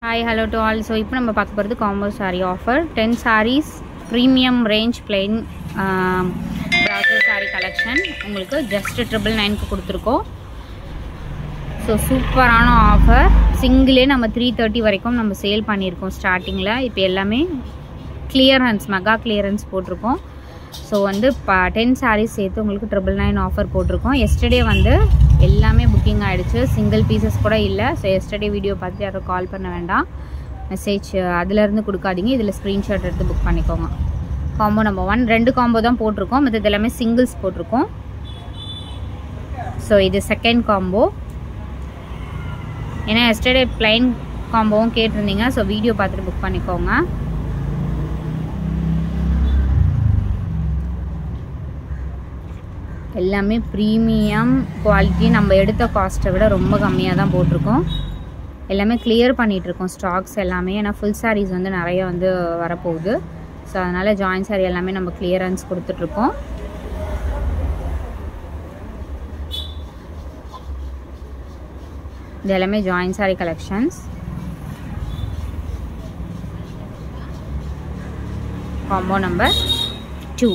hi hello to all so இப்போ நம்ம பார்க்க போகிறது combo sari offer ten saris premium range plain process sari collection உங்களுக்கு ஜஸ்ட் ட்ரிபிள் நைனுக்கு கொடுத்துருக்கோம் ஸோ சூப்பரான ஆஃபர் சிங்கிளே நம்ம த்ரீ தேர்ட்டி வரைக்கும் நம்ம சேல் பண்ணியிருக்கோம் ஸ்டார்டிங்கில் இப்போ எல்லாமே கிளியரன்ஸ் மெகா கிளியரன்ஸ் போட்டிருக்கோம் ஸோ வந்து ப டென் சாரீஸ் சேர்த்து உங்களுக்கு ட்ரிபிள் நைன் ஆஃபர் போட்டிருக்கோம் எஸ்டர்டே வந்து எல்லாமே புக்கிங் ஆகிடுச்சு சிங்கிள் பீசஸ் கூட இல்லை ஸோ எஸ்டர்டே வீடியோ பார்த்து யாரும் கால் பண்ண வேண்டாம் மெசேஜ் அதுலேருந்து கொடுக்காதீங்க இதில் ஸ்க்ரீன்ஷாட் எடுத்து புக் பண்ணிக்கோங்க காம்போ நம்பர் ஒன் ரெண்டு காம்போ தான் போட்டிருக்கோம் மற்றது எல்லாமே சிங்கிள்ஸ் போட்டிருக்கோம் ஸோ இது செகண்ட் காம்போ ஏன்னா எஸ்டர்டே பிளைன் காம்போவும் கேட்டிருந்தீங்க ஸோ வீடியோ பார்த்துட்டு புக் பண்ணிக்கோங்க எல்லாமே ப்ரீமியம் குவாலிட்டி நம்ம எடுத்த காஸ்ட்டை விட ரொம்ப கம்மியாக தான் போட்டிருக்கோம் எல்லாமே கிளியர் பண்ணிகிட்ருக்கோம் ஸ்டாக்ஸ் எல்லாமே ஏன்னா ஃபுல் சாரீஸ் வந்து நிறைய வந்து வரப்போகுது ஸோ அதனால் ஜாயின் சாரீ எல்லாமே நம்ம கிளியரன்ஸ் கொடுத்துட்ருக்கோம் இது எல்லாமே join sari collections combo number two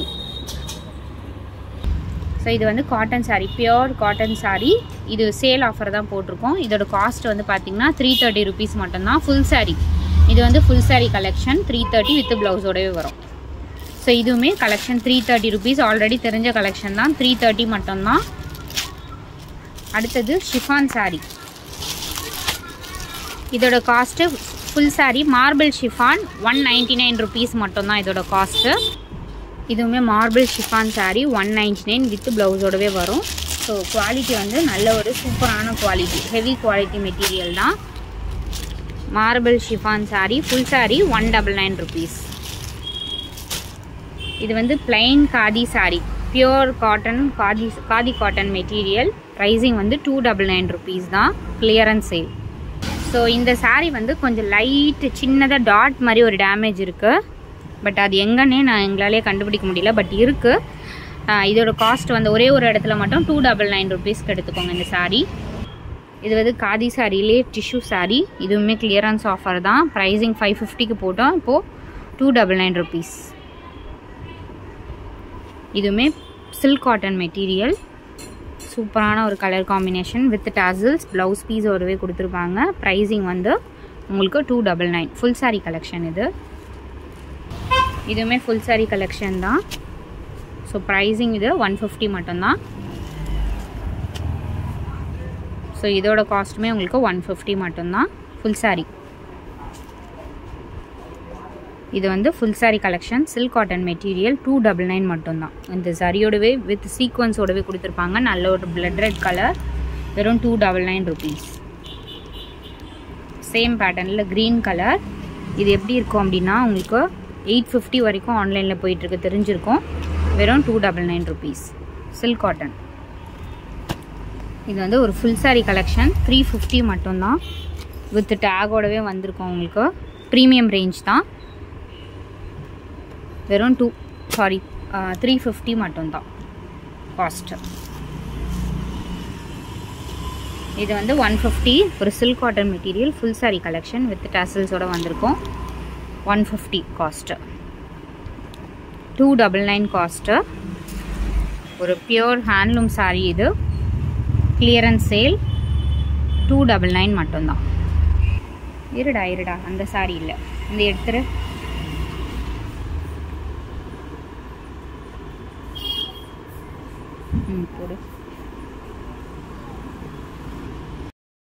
so இது வந்து cotton sari pure cotton sari இது சேல் ஆஃபர் தான் போட்டிருக்கோம் இதோட காஸ்ட் வந்து பார்த்தீங்கன்னா த்ரீ தேர்ட்டி ருபீஸ் மட்டும்தான் ஃபுல் சாரீ இது வந்து full sari collection three thirty with ப்ளவுஸோடவே வரும் ஸோ இதுவுமே collection three thirty rupees already தெரிஞ்ச கலெக்ஷன் தான் த்ரீ தேர்ட்டி மட்டும்தான் அடுத்தது ஷிஃபான் சாரீ இதோட cost full sari marble chiffon one ninety nine rupees மட்டும்தான் இதோட காஸ்ட்டு இதுவுமே marble chiffon sari one ninety nine with ப்ளவுஸோடவே வரும் ஸோ குவாலிட்டி வந்து நல்ல ஒரு சூப்பரான குவாலிட்டி ஹெவி குவாலிட்டி மெட்டீரியல் தான் marble chiffon sari full sari one double nine rupees இது வந்து plain khadi sari pure cotton khadi khadi cotton material pricing வந்து டூ டபுள் நைன் ருபீஸ் தான் கிளியரன்ஸ் சேல் ஸோ இந்த சாரீ வந்து கொஞ்சம் லைட்டு சின்னதாக டாட் மாதிரி ஒரு டேமேஜ் இருக்குது பட் அது எங்கன்னே நான் எங்களாலே கண்டுபிடிக்க முடியல பட் இருக்குது இதோட காஸ்ட் வந்து ஒரே ஒரு இடத்துல மட்டும் டூ டபுள் நைன் ருபீஸ்க்கு எடுத்துக்கோங்க இந்த சாரீ இது வந்து காதி சாரிலே டிஷ்யூ சாரீ இதுவுமே கிளியரன்ஸ் ஆஃபர் தான் ப்ரைஸிங் ஃபைவ் ஃபிஃப்டிக்கு போட்டோம் இப்போது டூ டபுள் நைன் ருபீஸ் இதுவுமே சில்க் காட்டன் மெட்டீரியல் சூப்பரான ஒரு colour combination with tassels blouse பீஸோடவே கொடுத்துருப்பாங்க ப்ரைஸிங் வந்து உங்களுக்கு two double nine full sari collection இது இதுவுமே ஃபுல் சாரீ கலெக்ஷன் தான் ஸோ ப்ரைஸிங் இது ஒன் ஃபிஃப்டி மட்டும்தான் ஸோ இதோட காஸ்ட்டுமே உங்களுக்கு ஒன் ஃபிஃப்டி மட்டும்தான் ஃபுல் சாரீ இது வந்து full sari collection silk cotton material two double nine மட்டும்தான் இந்த சரியோடவே வித் சீக்வன்ஸோடவே கொடுத்துருப்பாங்க நல்ல ஒரு பிளட் ரெட் கலர் வெறும் two double nine rupees same பேட்டர்னில் க்ரீன் கலர் இது எப்படி இருக்கும் அப்படின்னா உங்களுக்கு எயிட் ஃபிஃப்டி வரைக்கும் ஆன்லைனில் போயிட்டுருக்கு தெரிஞ்சிருக்கும் வெறும் two double nine rupees silk cotton இது வந்து ஒரு full sari collection three fifty மட்டும்தான் வித் டேகோடவே வந்திருக்கும் உங்களுக்கு ப்ரீமியம் ரேஞ்ச் தான் வெறும் டூ சாரி த்ரீ ஃபிஃப்டி மட்டும்தான் காஸ்ட்டு இது வந்து ஒன் ஃபிஃப்டி ஒரு silk cotton material full sari collection with டேசல்ஸோடு வந்திருக்கும் one fifty cost two double nine cost ஒரு பியோர் ஹேண்ட்லூம் சாரீ இது clearance sale two double nine மட்டும்தான் இருடா இருடா அந்த சாரீ இல்லை இந்த எடுத்துரு ம் போடு